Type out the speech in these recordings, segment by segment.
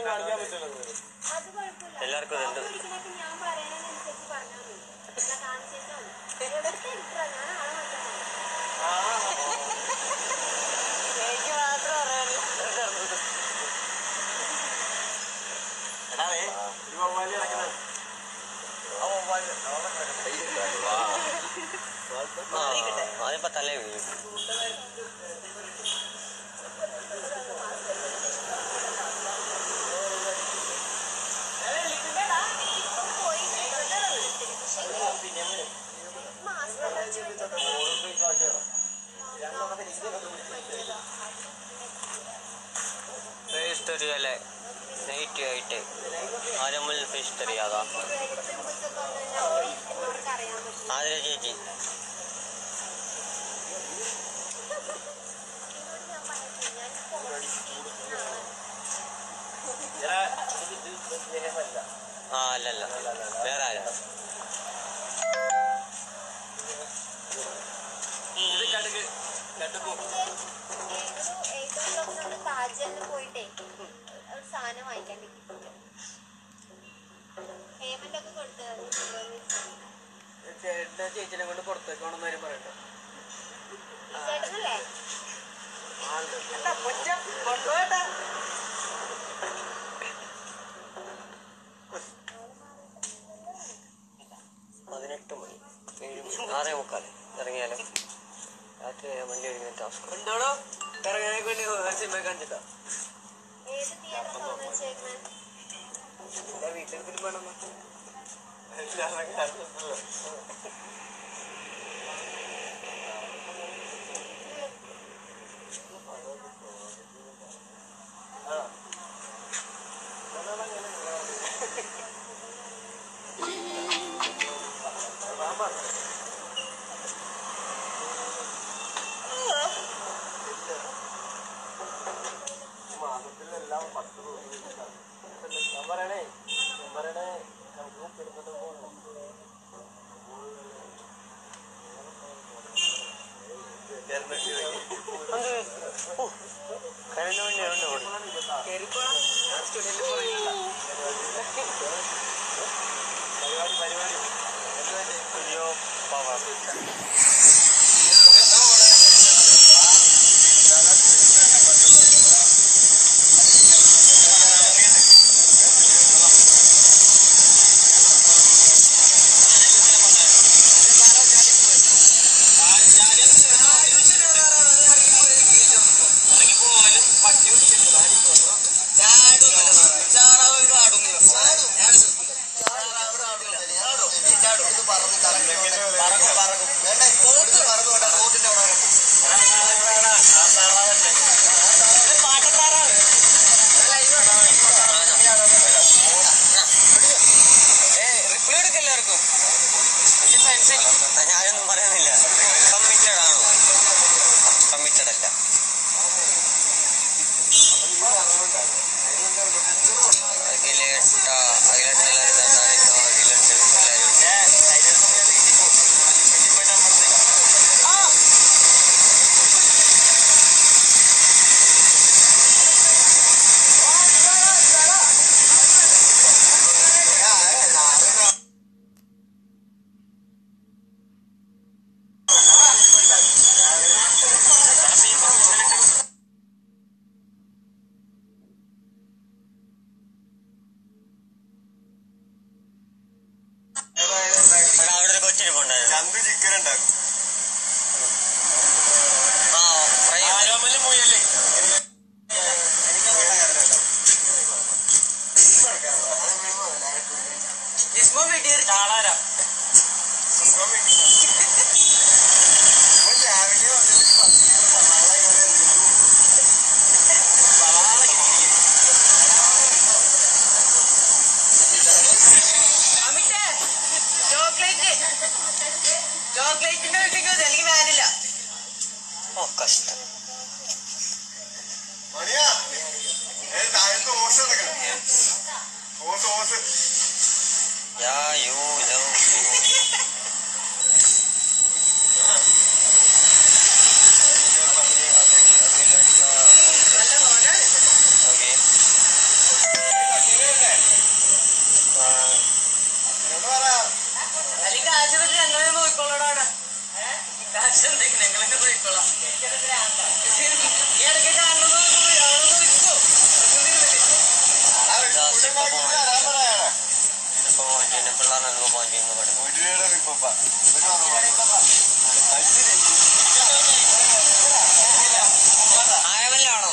കാണിക്കാൻ പറ്റില്ല അത് കുഴപ്പമില്ല എല്ലാവർക്കും രണ്ട്. കോപ്പി അടിക്കണൊക്കെ ഞാൻ പറയണതിനനുസരിച്ച് പറഞ്ഞാൽ മതി അല്ല കാണിച്ചേച്ചാ മതി എവിടുത്തെ എടുത്താ ഞാൻ ആളെ മാറ്റാൻ എനിക്ക് മാത്രം അറിയാൻ എടാവേ ഈ വവ്വാലി കിടക്കുന്നത് ആ വവ്വാലി അവിടെ കിടക്കട്ടെ അതിപ്പോ തലേ വീഴും ഫിഷ് കറി അല്ലേ നൈറ്റ് ആയിട്ട് ആരമ്മിൽ ഫിഷ് കറി അതാ അറിയാൻ പറ്റും ആതിര ചേച്ചി എന്നോട് ഞാൻ പറഞ്ഞിട്ടില്ല ഞാൻ കോപ്പി സ്നേഹമല്ല ആ അല്ലല്ല വേറെ ആരാ ഇത് കടുക് കടുക്കും ഏതോ നമ്മൾ താജലിന് പോയിട്ടേ ഒരു സാധനം വാങ്ങിക്കാൻ കിട്ടി പേയ്മെന്റ് ഒക്കെ കൊടുത്തു ചേട്ടനെ ചേച്ചിനെ കൊണ്ട് പുറത്തേക്ക് വേണമെന്ന് വരും പറയട്ടെ ചേട്ടനല്ലേ കൊണ്ടുപോട്ടെ പതിനെട്ട് മണി ഏഴ് മണി ആറേ മുക്കാൽ ഇറങ്ങിയാലോ രാത്രി ഏഴ് മണി കഴിഞ്ഞ ടാസ്ക് ഉണ്ടോടോ ഇറങ്ങാനൊക്കെ വേണ്ടി സിനിമ കണ്ടിട്ടോ ഏത് തിയേറ്ററിലാണ് വെച്ചേക്കണേ എന്റെ വീട്ടിൽ ഫിലിം വേണം മാസത്തിലെല്ലാം പത്ത് ഞാൻ പറയണേ ഞാൻ പറയണേ നമുക്ക് ഉപ്പിടുന്നിട്ട് പോകണം കഴിഞ്ഞ വണ്ടി ഉണ്ട് ഓടി പരിപാടി പരിപാടി സ്റ്റുഡിയോ പവർ ഞാനൊന്നും പറയുന്നില്ല കമ്മിറ്റഡ് ആണോ കമ്മിറ്റഡ് അല്ല അഖിലേട്ട അഖിലേട്ടൻ എല്ലാവരും തന്നായിരുന്നു അഖിലുണ്ട് എല്ലാവരും എടാ, അവിടെ ഒരു കൊച്ചിരിപ്പുണ്ടായിരുന്നു ചന്ത് ചിക്കൻ ഉണ്ടാക്കും ആ ഫ്രൈ ആരോമല് മുയല് ചാളാര ചോക്ലേറ്റിന്റെ വീട്ടിൽ എനിക്ക് വേനില്ല ഓ കഷ്ടം മണിയാ ഏ താഴത്ത് ഓസ് കിടക്കണം ഓസ് ഓസ് യാ യു ലവ് യു നല്ല മോനാണ് ഓക്കെ അല്ലെങ്കിൽ കാശ് പറ്റി ഞങ്ങളെ നോക്കിക്കോളടാണ് കാശ് എന്തെങ്കിലും ഞങ്ങളെ നോക്കിക്കോളാം ഈ ഇടയ്ക്ക് കാണുന്നത് അവിടെ നോക്കിക്കോ ഇതിപ്പോ പോയിന്റ് പിള്ളേരെ പോയിന്റ് പഠിക്കും ആരവല്ലാണോ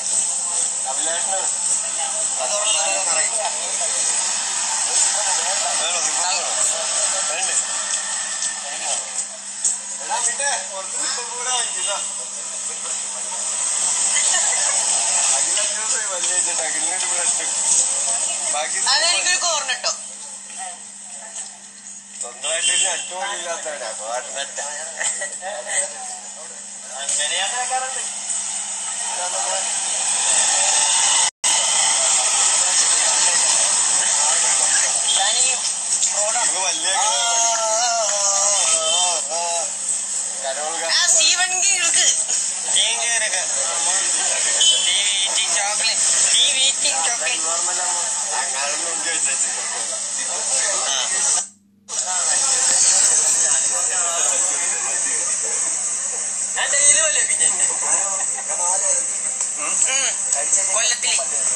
ബാക്കി അതെനിക്കൊരു കോർണട്ടോ സ്വന്തമായിട്ട് അറ്റുപോലില്ലാത്തവരാ പാട്ടിനറ്റ അങ്ങനെയാണ് ആക്കാറുണ്ട് ഇപ്പൊ വലിയ കരോൾ ആ സ്റ്റീവൻ ഇருக்கு ചോക്ലേറ്റ് ടീ വീറ്റിംഗ് ചോക്ലേറ്റ് ഞങ്ങളും നോക്കി വെച്ചു ഞാൻ ഡെയിലി വല്ലേ പിന്നെ കൊല്ലത്തില്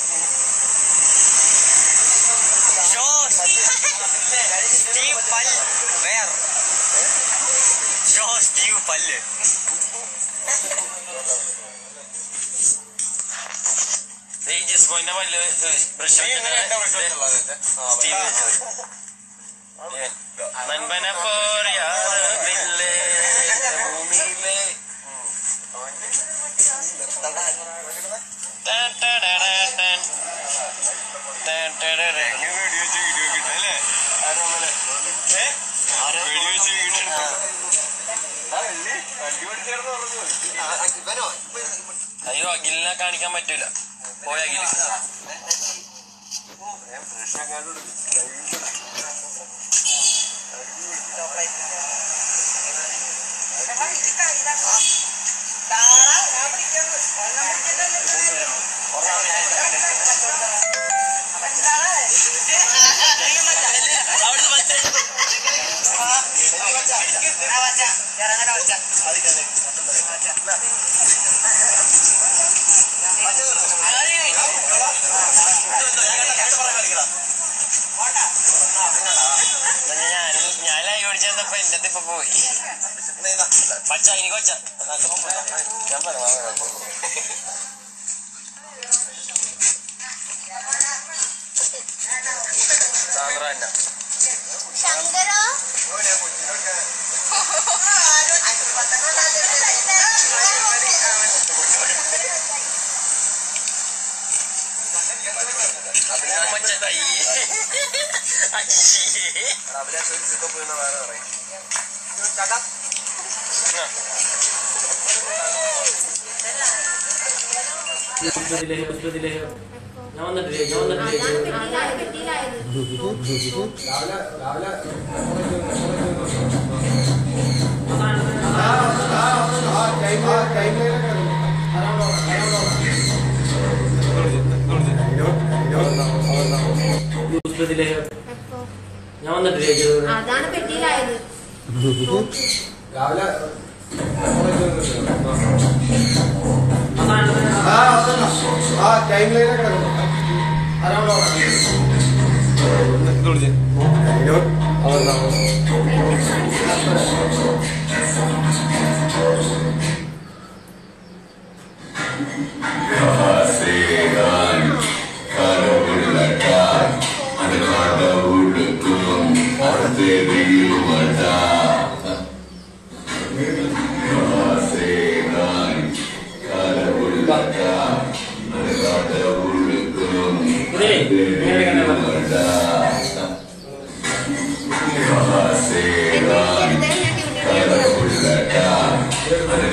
ജോൺ സ്റ്റീവ് പല്ല് വേർ ജോൺ സ്റ്റീവ് പല്ല് തേജസ് പോയിന്റ് വലിയ ബ്രഷ് നൻപന പോറിയാറില്ലേ ഭൂമിയിലെ ടാൻ ടാടാടാൻ ടാൻ. ടാൻ ടാടാടാൻ. വെടിവെച്ച് വീഡിയോ കിട്ടും അല്ലേ? ആരോമലെ? ഏ? വെടിവെച്ച് വീഡിയോ എടുത്തു. ആ, വെള്ളി. വണ്ടി ഓടിച്ചേർന്ന് പറഞ്ഞു. അയ്യോ അഖിലിനെ കാണിക്കാൻ പറ്റൂല പോയ അഖില് ഞാൻ ഞാൻ ലൈവ് ഓടിച്ചപ്പോ എന്റെ ഇപ്പൊ പോയി പച്ച ഇനി കൊച്ച ഞാൻ പറഞ്ഞു സാന്ദ്ര തന്നെ ശങ്കരോ മച്ച തൈ പുഷ്പത്തിലേക്ക് പുഷ്പത്തിലേക്ക് ഞാൻ വന്നിട്ടില്ലേ ഞാൻ വന്നിട്ടില്ലേ അതാണ് പെട്ടിയിലായത് പുഷ്പത്തിലേക്ക് ഞാൻ വന്നിട്ടില്ലേ അതാണ് പെട്ടിയിലായത് ഇതേ ഇങ്ങനെ കണ്ടാ മതി. എന്തെങ്കിലും ഞാൻ ഡ്യൂട്ടി